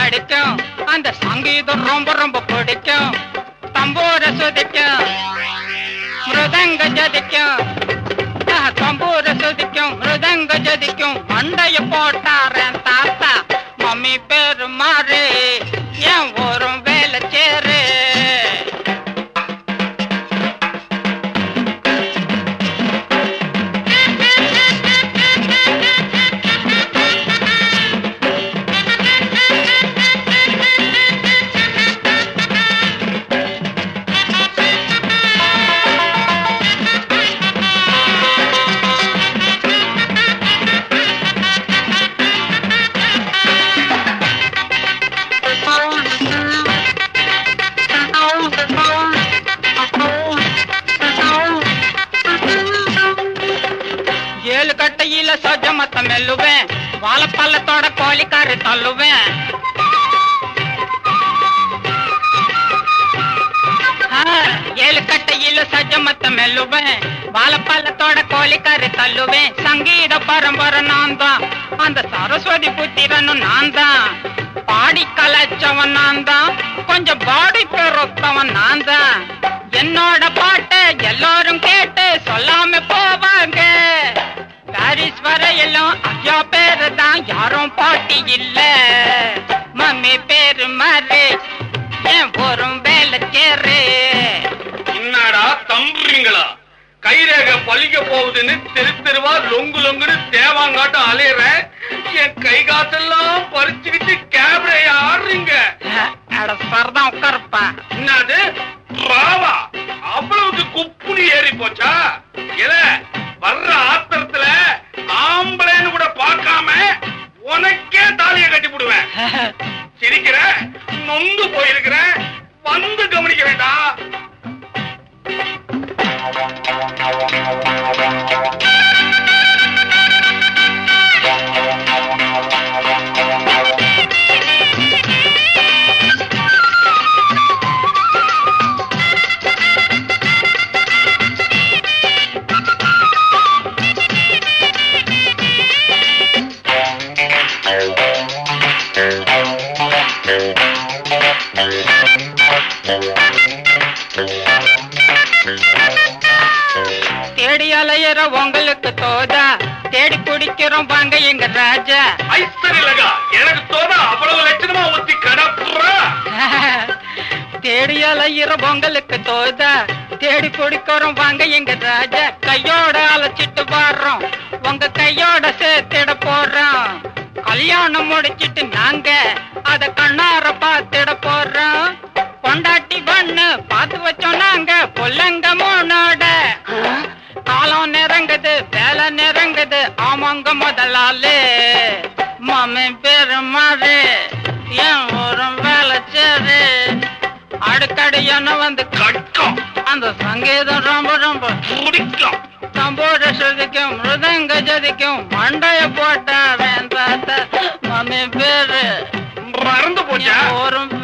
அடிக்கும் அந்த சங்கீதம் ரொம்ப ரொம்ப பிடிக்கும் தம்பூர சுதிக்கும் மிருதங்க ஜதிக்கும் ஆஹ், தம்பூர சுதிக்கும் மிருதங்க ஜதிக்கும் மண்டைய போட்டாரன் தாத்தா மம்மி பேரு மாறு என் ஊரும் வேலை சேரு ஏழு கட்டையில சொஜமத்த மெல்லுவேன் வாழைப்பள்ளத்தோட கோழிக்காரு தள்ளுவேன் ஆ, ஏழு கட்டையில சஜமத்த மெல்லுவேன் வாழைப்பள்ளத்தோட கோழிக்காரு தள்ளுவேன் சங்கீத பரம்பரை நான் தான் அந்த சரஸ்வதி புத்திரனும் நான் தான் பாடி கலைச்சவன் நான் தான் கொஞ்சம் பாடி பெருத்தவன் நான் தான் என்னோட பாட்டை எல்லாரும் கேட்டு சொல்லாம போவாங்க பாரிஸ் வரையிலும் ஐயா பேரு தான் யாரும் பாட்டி இல்ல மம்மி பேரு மாறு என் ஊரும் வேலை சேரு என்னடா தம்புறீங்களா கைரேக பழிக்க போகுதுன்னு தெரு தெருவா லொங்கு லொங்குன்னு தேவாங்காட்டம் அலையிறேன் என் கை காசெல்லாம் பறிச்சுக்கிட்டு கேமரா ஆடுறீங்க அட சரதான் உட்காருப்பா என்னது ராவா அவ்வளவுக்கு குப்புனி ஏறி போச்சா இல வர்ற ஆத்திரத்துல ஆம்பளைன்னு கூட பார்க்காம உனக்கே தாலிய கட்டி போடுவேன் சிரிக்கிற நொந்து போயிருக்கிற வந்து கவனிக்க வேண்டாம் தேடி அலையிற உங்களுக்கு தோதா தேடி குடிக்கிறோம் வாங்க எங்க ராஜா ஐஸ்வர்யலகா எனக்கு தோண அவ்வளவு லட்சணமா ஊத்தி கடப்புறா தேடி அலையிற உங்களுக்கு தோதா தேடி குடிக்கிறோம் வாங்க எங்க ராஜா கையோட அழைச்சிட்டு வர்றோம் உங்க கையோட சேர்த்திட போறோம் கல்யாணம் முடிச்சிட்டு நாங்க அத கண்ணார பார்த்திட போறோம் பொண்டாட்டி பண்ணு பார்த்து வச்சோம் நாங்க பொல்லங்க மூணோட காலம் நெருங்குது வேலை நெருங்குது ஆமாங்க முதலாளு மாமி பேரு மாறு என் ஊரும் வேலை சேரு அடுக்கடி என்ன வந்து கட்கம் அந்த சங்கீதம் ரொம்ப ரொம்ப பிடிக்கும் தம்போட சுதிக்கும் மிருதங்க ஜதிக்கும் மண்டைய போட்ட வேந்தாத்த மாமி பேரு மறந்து போச்சா என் ஊரும்